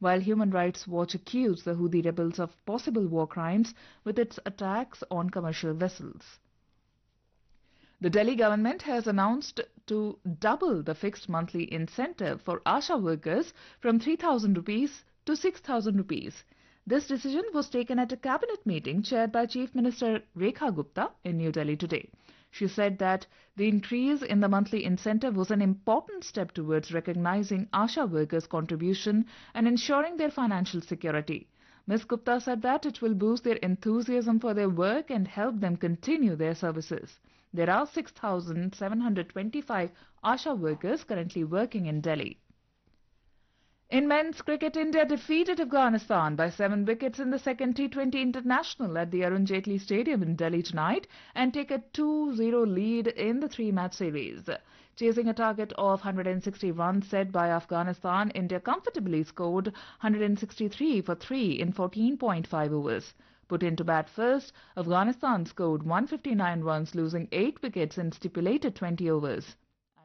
while Human Rights Watch accused the Houthi rebels of possible war crimes with its attacks on commercial vessels. The Delhi government has announced to double the fixed monthly incentive for ASHA workers from 3000 rupees to 6000 rupees. This decision was taken at a cabinet meeting chaired by Chief Minister Rekha Gupta in New Delhi today. She said that the increase in the monthly incentive was an important step towards recognizing ASHA workers' contribution and ensuring their financial security. Ms. Gupta said that it will boost their enthusiasm for their work and help them continue their services. There are 6,725 ASHA workers currently working in Delhi. In men's cricket, India defeated Afghanistan by seven wickets in the second T20 international at the Arun Jaitley Stadium in Delhi tonight and take a 2-0 lead in the three-match series. Chasing a target of 160 runs set by Afghanistan, India comfortably scored 163 for 3 in 14.5 overs. Put into bat first, Afghanistan scored 159 runs, losing 8 wickets in stipulated 20 overs.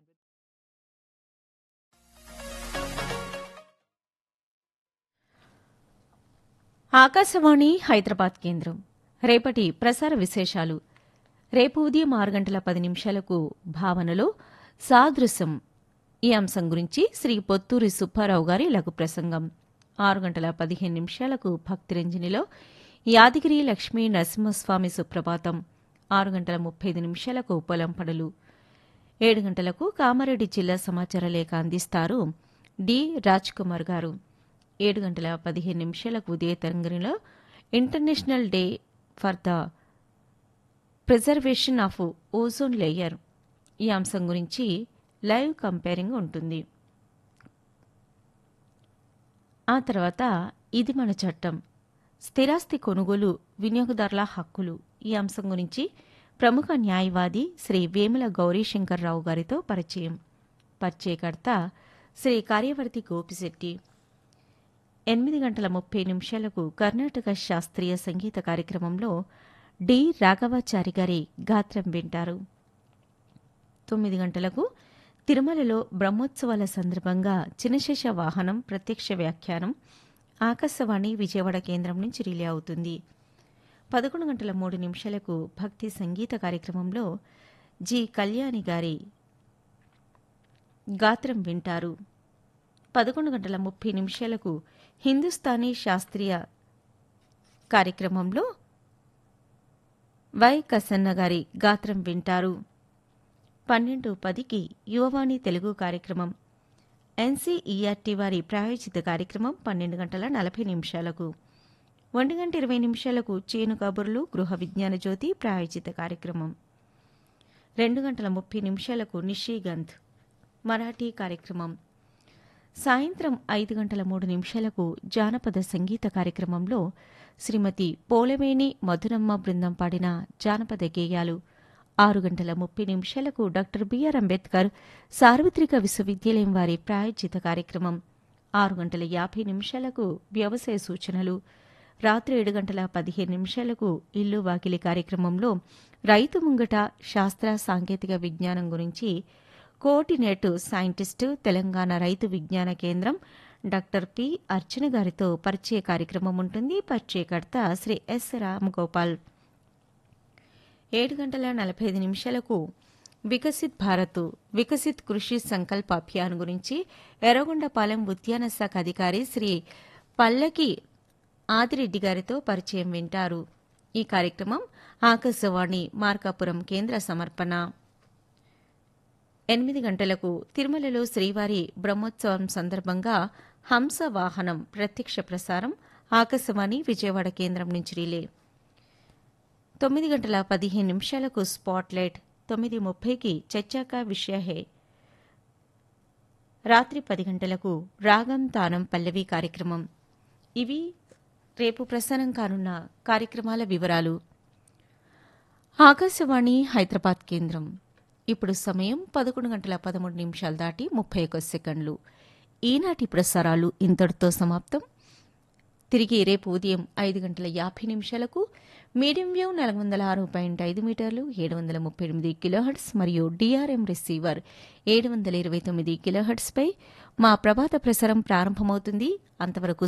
Akashvani Hyderabad కేంద్రం రేపటి ప్రసార విశేషాలు రేపు ఉదయం ఆరు గంటల పది నిమిషాలకు భావనలో సాదృశ్యం ఈ అంశం గురించి శ్రీ పొత్తూరి సుబ్బారావు గారి లఘు ప్రసంగం ఆరు గంటల పదిహేను నిమిషాలకు భక్తిరంజనిలో యాదగిరి లక్ష్మీ నరసింహస్వామి సుప్రభాతం ఆరు గంటల ముప్పై ఐదు నిమిషాలకు పొలం పనులు ఏడు గంటలకు కామారెడ్డి జిల్లా సమాచార లేఖ అందిస్తారు డి రాజ్ కుమార్ గారు ఏడు గంటల పదిహేను నిమిషాలకు ఉదయ తరంగంలో international day for the preservation of ozone layer ఈ అంశం గురించి లైవ్ కంపేరింగ్ ఉంటుంది ఆ తర్వాత ఇది మన చట్టం స్థిరాస్తి కొనుగోలు వినియోగదారుల హక్కులు ఈ అంశం గురించి ప్రముఖ న్యాయవాది శ్రీ వేముల గౌరీశంకర్రావు గారితో పరిచయం పరిచయకర్త శ్రీ కార్యవర్తి గోపిశెట్టి ఎనిమిది గంటల ముప్పై నిమిషాలకు కర్ణాటక శాస్త్రీయ సంగీత కార్యక్రమంలో డి రాఘవాచారి గారి గాత్రం వింటారు తొమ్మిది గంటలకు తిరుమలలో బ్రహ్మోత్సవాల సందర్భంగా చినశేష వాహనం ప్రత్యక్ష వ్యాఖ్యానం ఆకాశవాణి విజయవాడ కేంద్రం నుంచి రిలే అవుతుంది పదకొండు గంటల మూడు నిమిషాలకు భక్తి సంగీత కార్యక్రమంలో జి కళ్యాణి గారి గాత్రం వింటారు పదకొండు గంటల ముప్పై నిమిషాలకు హిందుస్థానీ శాస్త్రీయ కార్యక్రమంలో వై కసన్న గారి గాత్రం వింటారు పన్నెండు పదికి యువవాణి తెలుగు కార్యక్రమం ఎన్సీఈఆర్టీ వారి ప్రాయోజిత కార్యక్రమం పన్నెండు గంటల నలభై నిమిషాలకు ఒంటి గంట ఇరవై నిమిషాలకు చేను కబుర్లు గృహ విజ్ఞాన జ్యోతి ప్రాయోజిత కార్యక్రమం రెండు గంటల ముప్పై నిమిషాలకు నిషీగంధ్ మరాఠీ కార్యక్రమం సాయంత్రం ఐదు గంటల మూడు నిమిషాలకు జానపద సంగీత కార్యక్రమంలో శ్రీమతి పోలవేణి మధురమ్మ బృందం పాడిన జానపద గేయాలు ఆరు గంటల ముప్పై నిమిషాలకు డాక్టర్ బిఆర్ అంబేద్కర్ సార్వత్రిక విశ్వవిద్యాలయం వారి ప్రాయోజిత కార్యక్రమం ఆరు గంటల యాభై నిమిషాలకు వ్యవసాయ సూచనలు రాత్రి ఏడు గంటల పదిహేను నిమిషాలకు ఇల్లు వాకిలి కార్యక్రమంలో రైతు ముంగట శాస్త్ర సాంకేతిక విజ్ఞానం గురించి కోఆర్డినేట్ సైంటిస్టు తెలంగాణ రైతు విజ్ఞాన కేంద్రం డాక్టర్ పి అర్చన గారితో పరిచయ కార్యక్రమం ఉంటుంది పరిచయకర్త శ్రీ ఎస్ రామగోపాల్ ఏడు గంటల నలభై ఐదు నిమిషాలకు వికసిత్ భారత్ వికసిత్ కృషి సంకల్ప అభియాన్ గురించి ఎర్రగొండపాలెం ఉద్యాన శాఖ అధికారి శ్రీ పల్లకి ఆదిరెడ్డి గారితో పరిచయం వింటారు ఈ కార్యక్రమం ఆకాశవాణి మార్కాపురం కేంద్ర సమర్పణ ఎనిమిది గంటలకు తిరుమలలో శ్రీవారి బ్రహ్మోత్సవం సందర్భంగా హంస వాహనం ప్రత్యక్ష ప్రసారం ఆకాశవాణి విజయవాడ కేంద్రం నుంచి రిలే తొమ్మిది గంటల పదిహేను నిమిషాలకు స్పాట్లైట్ తొమ్మిది ముప్పైకి చచ్చాక విషయహే రాత్రి పది గంటలకు రాగం తానం పల్లవి కార్యక్రమం ఇవి రేపు ప్రసారం కానున్న కార్యక్రమాల వివరాలు ఆకాశవాణి హైదరాబాద్ కేంద్రం ఇప్పుడు సమయం పదకొండు గంటల పదమూడు నిమిషాలు దాటి ముప్పై ఒక సెకండ్లు ఈనాటి ప్రసారాలు ఇంతటితో సమాప్తం తిరిగి రేపు ఉదయం ఐదు గంటల యాభై నిమిషాలకు మీడియం వేవ్ నాలుగు వందల ఆరు పాయింట్ ఐదు మీటర్లు ఏడు వందల ముప్పై ఎనిమిది కిలోహర్ట్స్ మరియు డిఆర్ఎం రిసీవర్ ఏడు వందల ఇరవై తొమ్మిది కిలోహర్ట్స్పై మా ప్రభాత ప్రసారం ప్రారంభమవుతుంది అంతవరకు